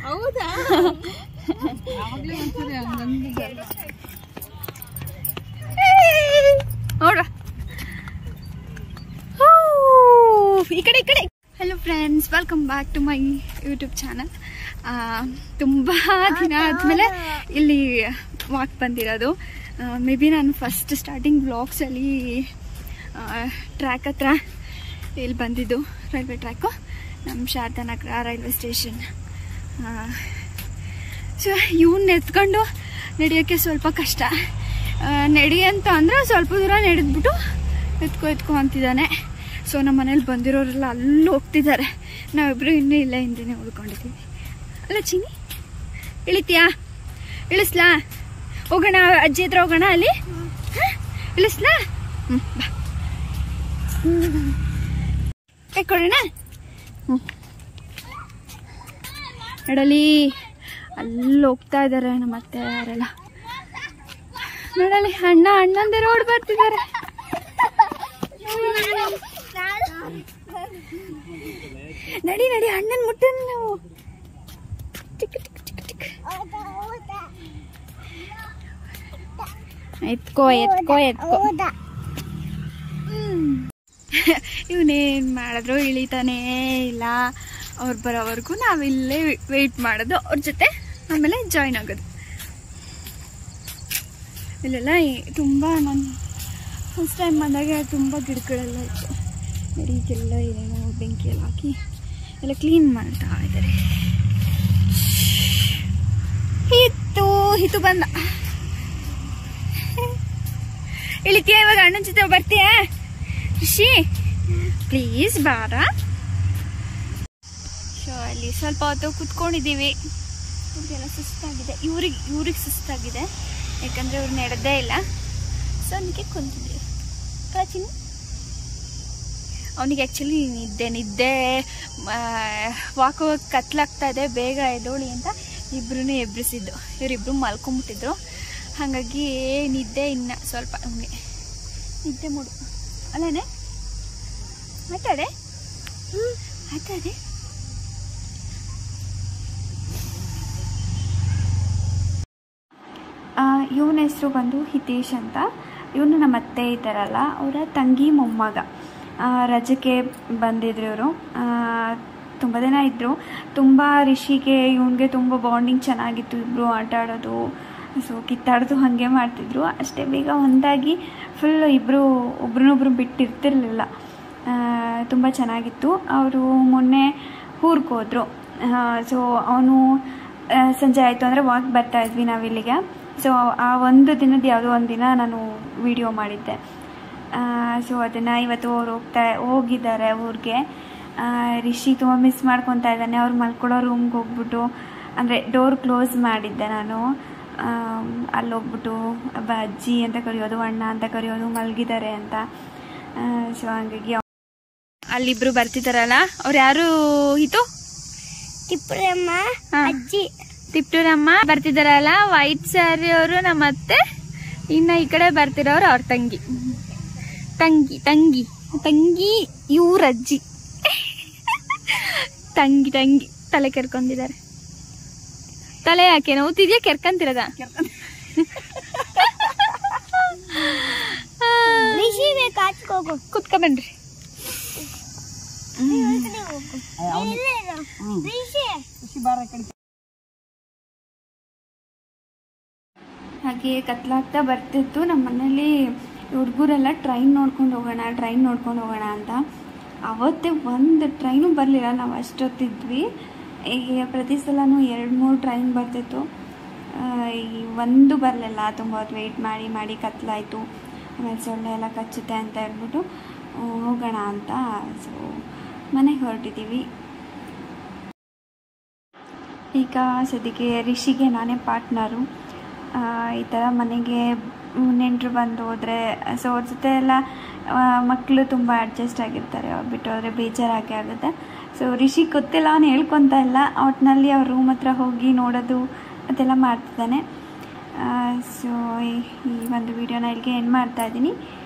ಹೌದಾ ನೋಡ್ರ ಈ ಕಡೆ ಈ ಕಡೆ hello friends welcome back to my YouTube channel ತುಂಬ ದಿನ ಆದಮೇಲೆ ಇಲ್ಲಿ ವಾಕ್ ಬಂದಿರೋದು ಮೇ ಬಿ ನಾನು ಫಸ್ಟ್ ಸ್ಟಾರ್ಟಿಂಗ್ ಬ್ಲಾಗ್ಸಲ್ಲಿ ಟ್ರ್ಯಾಕ್ ಹತ್ರ ಇಲ್ಲಿ ಬಂದಿದ್ದು ರೈಲ್ವೆ ಟ್ರ್ಯಾಕು ನಮ್ಮ ಶಾರದಾನಗರ ರೈಲ್ವೆ ಸ್ಟೇಷನ್ ಸೊ ಇವನ್ನ ಎತ್ಕೊಂಡು ನಡೆಯೋಕ್ಕೆ ಸ್ವಲ್ಪ ಕಷ್ಟ ಆ, ನಡಿ ಅಂತ ಅಂದರೆ ಸ್ವಲ್ಪ ದೂರ ನಡೆದ್ಬಿಟ್ಟು ಎತ್ಕೊ ಎತ್ಕೊ ಅಂತಿದ್ದಾನೆ ಸೊ ನಮ್ಮ ಮನೇಲಿ ಬಂದಿರೋರೆಲ್ಲ ಅಲ್ಲಿ ಹೋಗ್ತಿದ್ದಾರೆ ನಾವಿಬ್ರು ಇನ್ನೂ ಇಲ್ಲೇ ಹಿಂದೆನೇ ಉಳ್ಕೊಂಡಿದ್ದೀವಿ ಅಲ್ಲ ಚಿನಿ ಇಳಿತೀಯಾ ಇಳಿಸ್ಲಾ ಹೋಗೋಣ ಅಜ್ಜಿ ಹತ್ರ ಹೋಗೋಣ ಅಲ್ಲಿ ಹ? ಇಳಿಸ್ಲಾ ಹ್ಞೂ ಬಾ ಕೊಡೋಣ ಹ್ಞೂ ನೋಡಲಿ ಅಲ್ಲಿ ಹೋಗ್ತಾ ಇದ್ದಾರೆ ನಮ್ಮ ಅತ್ತೆ ಅವರೆಲ್ಲ ನೋಡಲಿ ಅಣ್ಣ ಅಣ್ಣಂದೇ ರೋಡ್ ಬರ್ತಿದ್ದಾರೆ ನಡಿ ನಡಿ ಅಣ್ಣನ್ ಮುಟ್ಟ ನಾವು ಚಿಕ್ಕ ಚಿಕ್ಕ ಚಿಕ್ಕ ಚಿಕ್ಕ ಎತ್ಕೋ ಎತ್ಕೋ ಎತ್ಕೋ ಇವನೇನ್ ಮಾಡಿದ್ರು ಇಳಿತಾನೇ ಇಲ್ಲ ಅವ್ರು ಬರೋವರೆಗೂ ನಾವಿಲ್ಲೇ ವೆಯ್ಟ್ ಮಾಡೋದು ಅವ್ರ ಜೊತೆ ಆಮೇಲೆ ಜಾಯ್ನ್ ಆಗೋದು ಇಲ್ಲೆಲ್ಲ ಈ- ತುಂಬ ನಾನು ಫಸ್ಟ್ ಟೈಮ್ ಬಂದಾಗ ತುಂಬ ಗಿಡಗಳೆಲ್ಲ ಇತ್ತು ನೋಡಿ ಈಗೆಲ್ಲ ಏನೇನೋ ಬೆಂಕಿ ಎಲ್ಲ ಹಾಕಿ ಎಲ್ಲ ಕ್ಲೀನ್ ಮಾಡ್ತಾ ಇದ್ದಾರೆ ಹಿತ್ತು ಹಿತ್ತು ಬಂದ ಇಳಿತೀಯ ಇವಾಗ ಅಣ್ಣನ ಜೊತೆ ಬರ್ತೀಯಾ ರಿಷಿ ಪ್ಲೀಸ್ ಬಾರ ಸೊ ಅಲ್ಲಿ ಸ್ವಲ್ಪ ಹೊತ್ತು ಕುತ್ಕೊಂಡಿದ್ದೀವಿ ಇವ್ರಿಗೆಲ್ಲ ಸುಸ್ತಾಗಿದೆ ಇವ್ರಿಗೆ ಇವ್ರಿಗೆ ಸುಸ್ತಾಗಿದೆ ಯಾಕಂದ್ರೆ ಇವ್ರು ನಡೆದೇ ಇಲ್ಲ ಸೊ ಅದಕ್ಕೆ ಕುಂತಿದ್ದೀವಿ ಪ್ರಾಚೀನ ಅವನಿಗೆ ಆ್ಯಕ್ಚುಲಿ ನಿದ್ದೆ ನಿದ್ದೆ ವಾಕ್ ಹೋಗಕ್ಕೆ ಕತ್ಲಾಗ್ತಾ ಇದೆ ಬೇಗ ಎದ್ದೋಳಿ ಅಂತ ಇಬ್ರು ಎಬ್ರಿಸಿದ್ದು ಇವರಿಬ್ರು ಮಲ್ಕೊಂಬಿಟ್ಟಿದ್ರು ಹಾಗಾಗಿ ನಿದ್ದೆ ಇನ್ನು ಸ್ವಲ್ಪ ಅವನಿಗೆ ನಿದ್ದೆ ಮೂಡು ಅಲ್ಲೇನೆ ಮಾತಾಡೆ ಮಾತಾಡೆ ಇವನ ಹೆಸರು ಬಂದು ಹಿತೇಶ್ ಅಂತ ಇವನು ನಮ್ಮ ಅತ್ತೆ ಇದ್ದಾರಲ್ಲ ಅವರ ತಂಗಿ ಮೊಮ್ಮಗ ಆ, ರಜಕ್ಕೆ ಬಂದಿದ್ರು ಇವರು ತುಂಬ ದಿನ ಇದ್ದರು ತುಂಬ ರಿಷಿಗೆ ಇವನಿಗೆ ತುಂಬ ಬಾಂಡಿಂಗ್ ಚೆನ್ನಾಗಿತ್ತು ಇಬ್ಬರು ಆಟ ಆಡೋದು ಸೊ ಕಿತ್ತಾಡೋದು ಹಾಗೆ ಮಾಡ್ತಿದ್ರು ಅಷ್ಟೇ ಬೇಗ ಒಂದಾಗಿ ಫುಲ್ ಇಬ್ಬರು ಒಬ್ರನ್ನೊಬ್ರು ಬಿಟ್ಟಿರ್ತಿರ್ಲಿಲ್ಲ ತುಂಬ ಚೆನ್ನಾಗಿತ್ತು ಅವರು ಮೊನ್ನೆ ಊರಿಗೆ ಹೋದರು ಸೊ ಅವನು ಸಂಜೆ ಆಯಿತು ಅಂದರೆ ವಾಕ್ ಬರ್ತಾ ಇದ್ವಿ ನಾವಿಲ್ಲಿಗೆ ಸೊ ಆ ಒಂದು ದಿನದ ಯಾವುದೋ ಒಂದು ದಿನ ನಾನು ವಿಡಿಯೋ ಮಾಡಿದ್ದೆ ಸೊ ಅದನ್ನು ಇವತ್ತು ಅವ್ರು ಹೋಗ್ತಾ ಹೋಗಿದ್ದಾರೆ ಊರಿಗೆ ರಿಷಿ ತುಂಬ ಮಿಸ್ ಮಾಡ್ಕೊತಾ ಇದ್ದಾನೆ ಅವ್ರು ಮಲ್ಕೊಳ್ಳೋ ರೂಮ್ಗೆ ಹೋಗ್ಬಿಟ್ಟು ಅಂದರೆ ಡೋರ್ ಕ್ಲೋಸ್ ಮಾಡಿದ್ದೆ ನಾನು ಆಮ್, ಅಲ್ಲಿ ಹೋಗ್ಬಿಟ್ಟು ಅಬ್ಬ ಅಜ್ಜಿ ಅಂತ ಕರೆಯೋದು ಅಣ್ಣ ಅಂತ ಕರೆಯೋದು ಮಲಗಿದ್ದಾರೆ ಅಂತ ಸೊ ಹಂಗಾಗಿ ಅಲ್ಲಿಬ್ರು ಬರ್ತಿದ್ದಾರಲ್ಲ ಅವ್ರು ಯಾರು ಇದು ತಿಪ್ಪರಮ್ಮ ಹಾ. ಅಜ್ಜಿ ತಿಪ್ಟೂರಮ್ಮ ಬರ್ತಿದಾರಲ್ಲ ವೈಟ್ ಸ್ಯಾರಿ ಅವರು ನಮ್ಮ ಅತ್ತೆ ಇನ್ನ ಈ ಕಡೆ ಬರ್ತಿರೋರು ಅವ್ರ ತಂಗಿ ತಂಗಿ ತಂಗಿ ತಂಗಿ ಇವ್ರ ಅಜ್ಜಿ ತಂಗಿ ತಂಗಿ ತಲೆ ಕೆರ್ಕೊಂಡಿದ್ದಾರೆ ತಲೆ ಯಾಕೆ ನೋವ್ತಿದ್ಯಾ ಕೆರ್ಕಂತಿರದ ರಿಷಿ ಬೇಕು ಹಚ್ಕೋಗು ಕುತ್ಕೊಂಡ್ಬನ್ರಿ ರಿಷಿ ಹಾಗೆ ಕತ್ಲಾಗ್ತಾ ಬರ್ತಿತ್ತು ನಮ್ಮ ಮನೇಲಿ ಹುಡುಗರೆಲ್ಲ ಟ್ರೈನ್ ನೋಡ್ಕೊಂಡು ಹೋಗೋಣ ಟ್ರೈನ್ ನೋಡ್ಕೊಂಡು ಹೋಗೋಣ ಅಂತ ಅವತ್ತೇ ಒಂದು ಟ್ರೈನು ಬರಲಿಲ್ಲ ನಾವು ಅಷ್ಟೊತ್ತಿದ್ವಿ ಈಗ ಪ್ರತಿ ಸಲನೂ ಎರಡು ಮೂರು ಟ್ರೈನ್ ಬರ್ತಿತ್ತು ಆ, ಈ ಒಂದು ಬರಲಿಲ್ಲ ತುಂಬ ಹೊತ್ತು ವೆಯ್ಟ್ ಮಾಡಿ ಮಾಡಿ ಕತ್ಲಾಯಿತು ಆಮೇಲೆ ಸೊಳ್ಳೆ ಎಲ್ಲ ಕಚ್ಚುತ್ತೆ ಅಂತ ಹೇಳ್ಬಿಟ್ಟು ಆ, ಹೋಗೋಣ ಅಂತ ಸೊ ಮನೆಗೆ ಹೊರಟಿದ್ದೀವಿ ಈಗ ಸದ್ಯಕ್ಕೆ ರಿಷಿಗೆ ನಾನೇ ಪಾರ್ಟ್ನರು ಆ, ಈ ಥರ ಮನೆಗೆ ನೆಂಟರು ಬಂದು ಹೋದರೆ ಸೊ ಅವ್ರ ಜೊತೆ ಎಲ್ಲ ಮಕ್ಕಳು ತುಂಬ ಅಡ್ಜಸ್ಟ್ ಆಗಿರ್ತಾರೆ ಅವ್ರು ಬಿಟ್ಟು ಹೋದರೆ ಬೇಜಾರಾಗಿ ಆಗುತ್ತೆ ಸೊ ರಿಷಿ ಗೊತ್ತಿಲ್ಲ ಅವ್ನು ಹೇಳ್ಕೊತಾ ಇಲ್ಲ ಒಟ್ಟಿನಲ್ಲಿ ಅವ್ರ ರೂಮ್ ಹತ್ರ ಹೋಗಿ ನೋಡೋದು ಅದೆಲ್ಲ ಮಾಡ್ತಿದ್ದಾನೆ ಸೊ ಈ ಈ ಒಂದು ವಿಡಿಯೋನ ಇಲ್ಲಿಗೆ ಎಂಡ್ ಮಾಡ್ತಾ ಇದ್ದೀನಿ